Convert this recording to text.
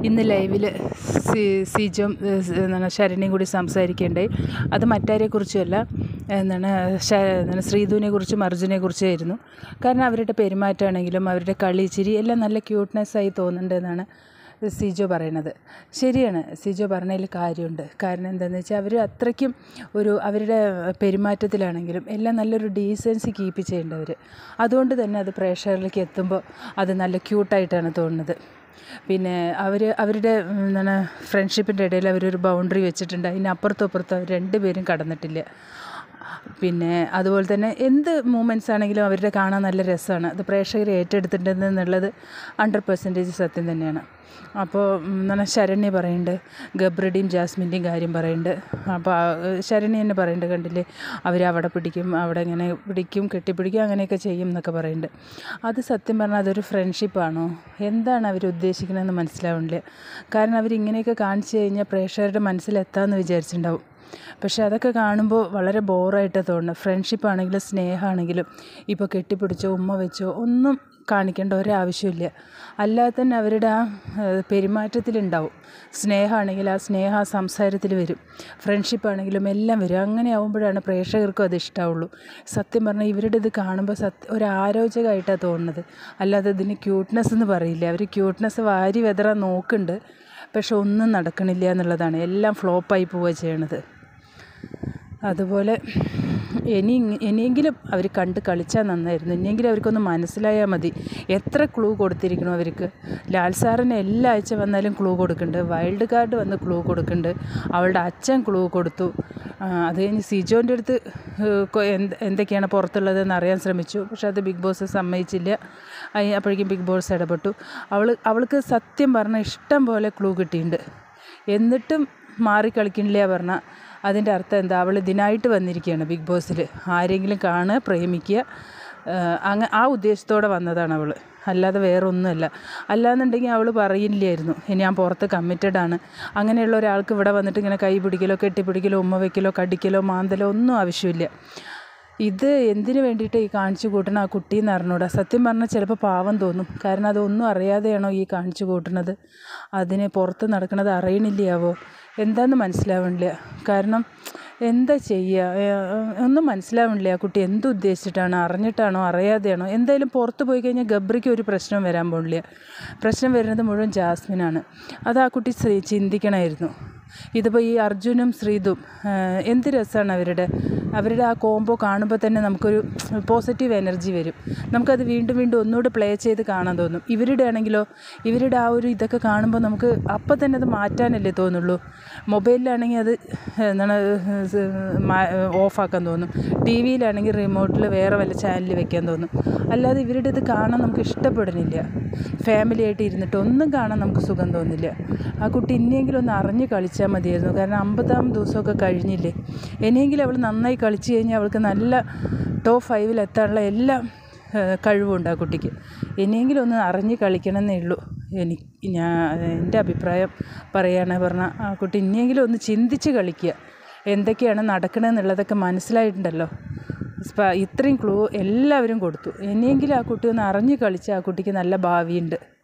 ഇന്ന് ലൈവിൽ സി സിജോം എന്താണ് ശരണ്യയും കൂടി സംസാരിക്കുകയുണ്ടായി അത് മറ്റാരെക്കുറിച്ചുമല്ല എന്താണ് ശ എന്താണ് ശ്രീധുവിനെ കുറിച്ചും അർജുനെ കുറിച്ചായിരുന്നു കാരണം അവരുടെ പെരുമാറ്റമാണെങ്കിലും അവരുടെ കളി ചിരി എല്ലാം നല്ല ക്യൂട്ട്നെസ്സായി തോന്നുന്നുണ്ടെന്നാണ് സിജോ പറയണത് ശരിയാണ് സിജോ പറഞ്ഞതിൽ കാര്യമുണ്ട് കാരണം എന്താണെന്ന് വെച്ചാൽ അവർ അത്രയ്ക്കും ഒരു അവരുടെ പെരുമാറ്റത്തിലാണെങ്കിലും എല്ലാം നല്ലൊരു ഡീസൻസി കീപ്പ് ചെയ്യേണ്ടവർ അതുകൊണ്ട് തന്നെ അത് പ്രേക്ഷകരിലേക്ക് എത്തുമ്പോൾ അത് നല്ല ക്യൂട്ടായിട്ടാണ് തോന്നുന്നത് പിന്നെ അവർ അവരുടെ എന്താണ് ഫ്രണ്ട്ഷിപ്പിൻ്റെ ഇടയിൽ അവരൊരു ബൗണ്ടറി വെച്ചിട്ടുണ്ട് അതിനപ്പുറത്തും അപ്പുറത്തും അവർ രണ്ടുപേരും കടന്നിട്ടില്ല പിന്നെ അതുപോലെ തന്നെ എന്ത് മൂമെൻറ്റ്സ് ആണെങ്കിലും അവരുടെ കാണാൻ നല്ല രസമാണ് അത് പ്രേക്ഷകർ ഏറ്റെടുത്തിട്ടുണ്ടെന്നുള്ളത് ഹൺഡ്രഡ് പെർസെൻറ്റേജ് സത്യം തന്നെയാണ് അപ്പോൾ എന്താണ് ശരണ്യ പറയുന്നുണ്ട് ഗബ്രയുടെയും ജാസ്മിൻ്റെയും കാര്യം പറയുന്നുണ്ട് അപ്പോൾ ശരണ്യ തന്നെ പറയുന്നുണ്ട് കണ്ടില്ലേ അവർ അവിടെ പിടിക്കും അവിടെ ഇങ്ങനെ പിടിക്കും കെട്ടിപ്പിടിക്കും അങ്ങനെയൊക്കെ ചെയ്യും എന്നൊക്കെ പറയുന്നുണ്ട് അത് സത്യം പറഞ്ഞാൽ അതൊരു ഫ്രണ്ട്ഷിപ്പാണോ എന്താണ് അവർ ഉദ്ദേശിക്കണമെന്ന് മനസ്സിലാവുന്നില്ല കാരണം അവരിങ്ങനെയൊക്കെ കാണിച്ചു കഴിഞ്ഞാൽ പ്രേക്ഷകരുടെ മനസ്സിലെത്താമെന്ന് വിചാരിച്ചിട്ടുണ്ടാവും പക്ഷേ അതൊക്കെ കാണുമ്പോൾ വളരെ ബോറായിട്ടാണ് തോന്നുന്നത് ഫ്രണ്ട്ഷിപ്പ് ആണെങ്കിലും സ്നേഹമാണെങ്കിലും ഇപ്പോൾ കെട്ടിപ്പിടിച്ചോ ഉമ്മ വെച്ചോ ഒന്നും കാണിക്കേണ്ട ഒരാവശ്യമില്ല അല്ലാതെ തന്നെ അവരുടെ ആ പെരുമാറ്റത്തിലുണ്ടാവും സ്നേഹമാണെങ്കിൽ ആ സ്നേഹം ആ സംസാരത്തിൽ വരും ഫ്രണ്ട്ഷിപ്പ് ആണെങ്കിലും എല്ലാം വരും അങ്ങനെ ആവുമ്പോഴാണ് പ്രേക്ഷകർക്കും അത് ഇഷ്ടമാവുള്ളൂ സത്യം പറഞ്ഞാൽ ഇവരുടെ ഇത് കാണുമ്പോൾ സത്യം ഒരു ആരോചകമായിട്ടാണ് തോന്നുന്നത് അല്ലാതെ ഇതിന് ക്യൂട്ട്നെസ് എന്ന് പറയില്ല അവർ ക്യൂട്ട്നെസ് വാരി വെതറാൻ നോക്കുന്നുണ്ട് പക്ഷെ ഒന്നും നടക്കണില്ല എന്നുള്ളതാണ് എല്ലാം ഫ്ലോപ്പായി പോവുക ചെയ്യണത് അതുപോലെ ഇനി ഇനിയെങ്കിലും അവർ കണ്ട് കളിച്ചാൽ നന്നായിരുന്നു ഇനിയെങ്കിലും അവർക്കൊന്ന് മനസ്സിലായാൽ മതി എത്ര ക്ലൂ കൊടുത്തിരിക്കണോ അവർക്ക് ലാൽ സാറിന് എല്ലാ ആഴ്ച വന്നാലും ക്ലൂ കൊടുക്കുന്നുണ്ട് വൈൽഡ് കാർഡ് വന്ന് ക്ലൂ കൊടുക്കുന്നുണ്ട് അവളുടെ അച്ഛൻ ക്ലൂ കൊടുത്തു അത് കഴിഞ്ഞ് സിജോൻ്റെ അടുത്ത് എന്തൊക്കെയാണ് പുറത്തുള്ളതെന്ന് അറിയാൻ ശ്രമിച്ചു പക്ഷെ അത് ബിഗ് ബോസ് സമ്മതിച്ചില്ല അപ്പോഴേക്കും ബിഗ് ബോസ് ഇടപെട്ടു അവൾ അവൾക്ക് സത്യം പറഞ്ഞാൽ ഇഷ്ടം പോലെ ക്ലൂ കിട്ടിയിട്ടുണ്ട് എന്നിട്ടും മാറി കളിക്കണില്ല പറഞ്ഞാൽ അതിൻ്റെ അർത്ഥം എന്താ അവൾ ഇതിനായിട്ട് വന്നിരിക്കുകയാണ് ബിഗ് ബോസിൽ ആരെങ്കിലും കാണുക പ്രേമിക്കുക അങ്ങ ആ ഉദ്ദേശത്തോടെ വന്നതാണ് അവൾ അല്ലാതെ വേറെ ഒന്നുമല്ല അല്ലാന്നുണ്ടെങ്കിൽ അവൾ പറയില്ലായിരുന്നു ഞാൻ പുറത്ത് കമ്മിറ്റഡ് ആണ് അങ്ങനെയുള്ള ഒരാൾക്ക് ഇവിടെ വന്നിട്ട് ഇങ്ങനെ കൈ പിടിക്കലോ കെട്ടിപ്പിടിക്കലോ ഉമ്മ വയ്ക്കലോ കടിക്കലോ മാന്തലോ ഒന്നും ആവശ്യമില്ല ഇത് എന്തിനു വേണ്ടിയിട്ട് ഈ കാണിച്ചു കൂട്ടണ ആ കുട്ടീന്ന് അറിഞ്ഞൂടാ സത്യം പറഞ്ഞാൽ ചിലപ്പോൾ പാവം തോന്നും കാരണം അതൊന്നും അറിയാതെയാണോ ഈ കാണിച്ചു കൂട്ടുന്നത് അതിന് പുറത്ത് നടക്കുന്നത് അറിയണില്ലയാവോ എന്താണെന്ന് മനസ്സിലാവണില്ല കാരണം എന്താ ചെയ്യുക ഒന്നും മനസ്സിലാവണില്ല ആ കുട്ടി എന്ത് ഉദ്ദേശിച്ചിട്ടാണ് അറിഞ്ഞിട്ടാണോ അറിയാതെയാണോ എന്തായാലും പുറത്ത് പോയി കഴിഞ്ഞാൽ ഗബ്രിക്ക് ഒരു പ്രശ്നം വരാൻ പോണില്ല പ്രശ്നം വരുന്നത് മുഴുവൻ ജാസ്മിനാണ് അത് ആ കുട്ടി ചിന്തിക്കണമായിരുന്നു ഇതിപ്പോൾ ഈ അർജുനും ശ്രീതും എന്ത് രസമാണ് അവരുടെ അവരുടെ ആ കോംബോ കാണുമ്പോൾ തന്നെ നമുക്കൊരു പോസിറ്റീവ് എനർജി വരും നമുക്കത് വീണ്ടും വീണ്ടും ഒന്നുകൂടെ പ്ലേ ചെയ്ത് കാണാൻ തോന്നും ഇവരുടെ ആണെങ്കിലോ ഇവരുടെ ആ ഒരു ഇതൊക്കെ കാണുമ്പോൾ നമുക്ക് അപ്പം തന്നെ അത് മാറ്റാനല്ലേ തോന്നുള്ളൂ മൊബൈലിലാണെങ്കിൽ അത് എന്താണ് ഓഫാക്കാൻ തോന്നും ടി വിയിലാണെങ്കിൽ റിമോട്ടിൽ വേറെ വല്ല ചാനൽ വെക്കാൻ തോന്നും അല്ലാതെ ഇവരുടെ ഇത് കാണാൻ നമുക്ക് ഇഷ്ടപ്പെടുന്നില്ല ഫാമിലി ആയിട്ട് ഇരുന്നിട്ട് ഒന്നും കാണാൻ നമുക്ക് സുഖം തോന്നില്ല ആ കുട്ടി ഇനിയെങ്കിലും ഒന്ന് അറിഞ്ഞ് കളിച്ചാൽ മതിയായിരുന്നു കാരണം അമ്പതാം ദിവസമൊക്കെ കഴിഞ്ഞില്ലേ ഇനിയെങ്കിലും അവൾ നന്നായി കളിച്ചു കഴിഞ്ഞാൽ അവൾക്ക് നല്ല ടോപ്പ് ഫൈവിൽ എത്താനുള്ള എല്ലാ കഴിവുണ്ട് ആ കുട്ടിക്ക് ഇനിയെങ്കിലും ഒന്ന് അറിഞ്ഞ് കളിക്കണമെന്നേ ഉള്ളൂ എനിക്ക് ഞാൻ എൻ്റെ അഭിപ്രായം പറയുകയാണ് പറഞ്ഞാൽ ആ കുട്ടി ഇനിയെങ്കിലും ഒന്ന് ചിന്തിച്ച് കളിക്കുക എന്തൊക്കെയാണ് നടക്കണമെന്നുള്ളതൊക്കെ മനസ്സിലായിട്ടുണ്ടല്ലോ ഇത്രയും ക്ലൂ എല്ലാവരും കൊടുത്തു ഇനിയെങ്കിലും ആ കുട്ടി ഒന്ന് അറിഞ്ഞ് കളിച്ചാൽ ആ കുട്ടിക്ക് നല്ല ഭാവിയുണ്ട്